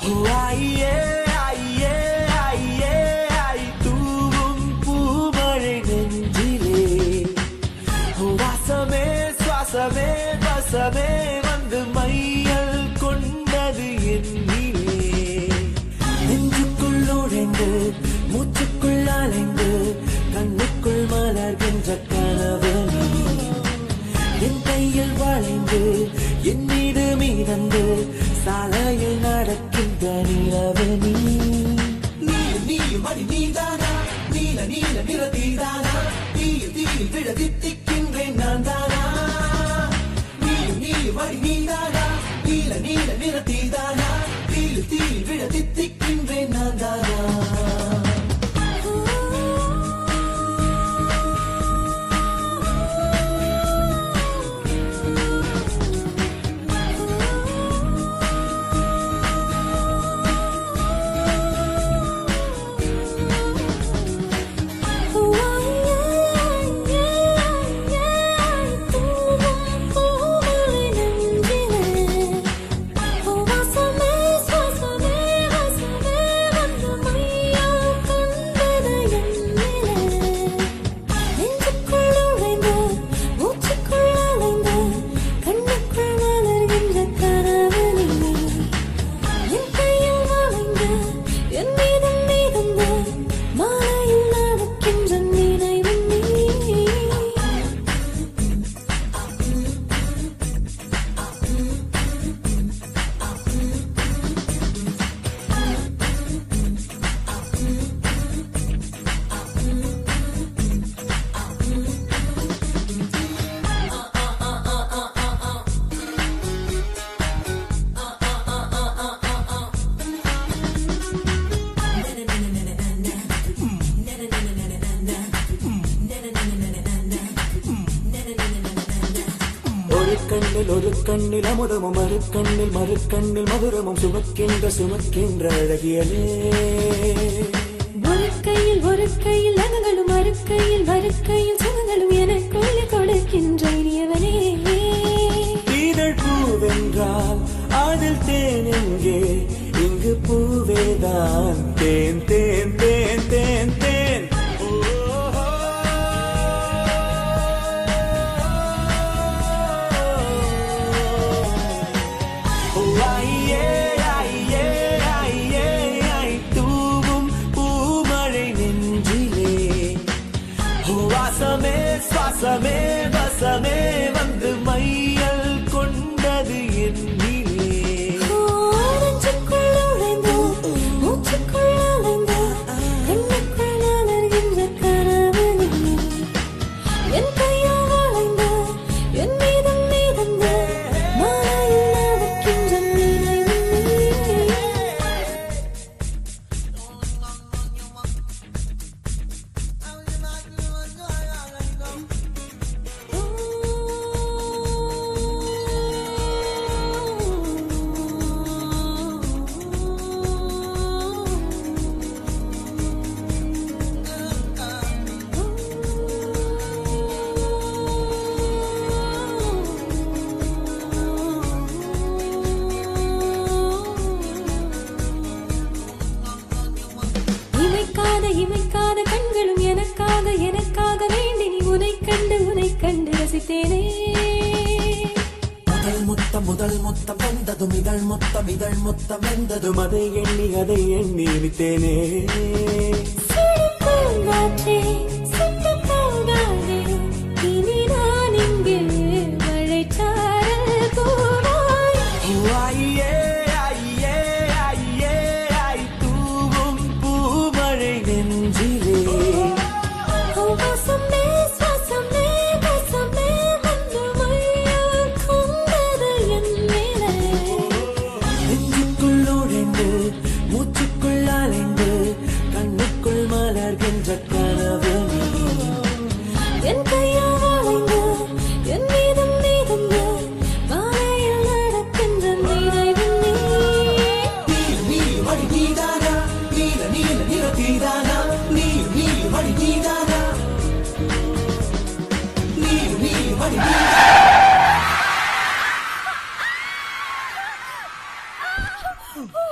ஐயே ஐயே ஐயே ஐ தூவும் பூமழை நெஞ்சிலே வாசமே சுவாசமே வசமே வந்து மையல் கொண்டது என்னிலே நெஞ்சுக்குள் நுழைந்து மூச்சுக்குள் அலைந்து கண்ணுக்குள் மலர்கின்ற கனவு நீ என் கையில் வளைந்து என் மீது மீதந்து சாலையில் நடக்கின்ற நிலவு நீ நீல நீயும் அடி நீதானா நீல நீல நிற தீதானா தீயில் தீயில் விழ தித்திக்கின்றேன் நான் தானா நீயும் நீயும் அடி நீதானா நீல நீல நிற தீதானா தீயில் தீயில் விழ தித்திக்கின்றேன் நான் தானா என் மீதம் மீதந்த மாலையில் நடக்கின்ற நினைவு நீ ஒரு கண்ணில் ஒரு கண்ணில் அமுதமும் மறு கண்ணில் மறு கண்ணில் மதுரமும் சுமக்கின்ற சுமக்கின்ற அழகியலே ஒரு கையில் ஒரு கையில் அகங்களும் மறு கையில் மறு கையில் சுகங்களும் எனக்குள்ள கொடுக்கின்ற இனியவனே இதழ் பூவென்றால் அதில் தேன் எங்கே இங்கு பூவேதான் தேன் தேன் தேன் தேன் தேன் ஐயே ஐயே ஐயே ஐ தூவும் பூமழை நெஞ்சிலே வாசமே சுவாசமே வசமே வந்து மையல் கொண்டது என்னிலே நெஞ்சுக்குள் நுழைந்து, மூச்சுக்குள் அலைந்து, கண்ணுக்குள் அலறுகின்ற கனவு நீ. என் கையால் வளைந்து, என் மீதம் மீதந்து, மாலையில் நடக்கின்ற நினைவு நீ. இமைக்காத இமைக்காத கண்களும் எனக்காக எனக்காக வேண்டி நீ உனை கண்டு உனை கண்டு ரசித்தேனே முதல் முத்தம் முதல் முத்தம் வந்ததும் இதழ் முத்தம் இதழ் முத்தம் வெந்ததும் அதை எண்ணி அதை எண்ணி வித்தேனே சுடும் பூங்காற்றே, சுட்டுப் போகாதே. இனி நான் இங்கே மழைச்சாரல் பூவாய். ஐயே ஐயே ஐயே ஐ தூவும் பூமழை நெஞ்சிலே வாசமே, சுவாசமே, வசமே வந்து மையல் கொண்டது என் மேலே. நெஞ்சுக்குள் நுழைந்து மூச்சுக்குள் அலைந்து கண்ணுக்குள் மலர்கின்ற கனவு நீ என் கையால் வளைந்து, என் மீதம் மீதந்து, மாலையில் நடக்கின்ற நினைவு நீ. நீல நீல மடி நீதானா நீல நீல நிற தீதானா நீல நீல மடி நீதானா நீல நீல மடி நீதானா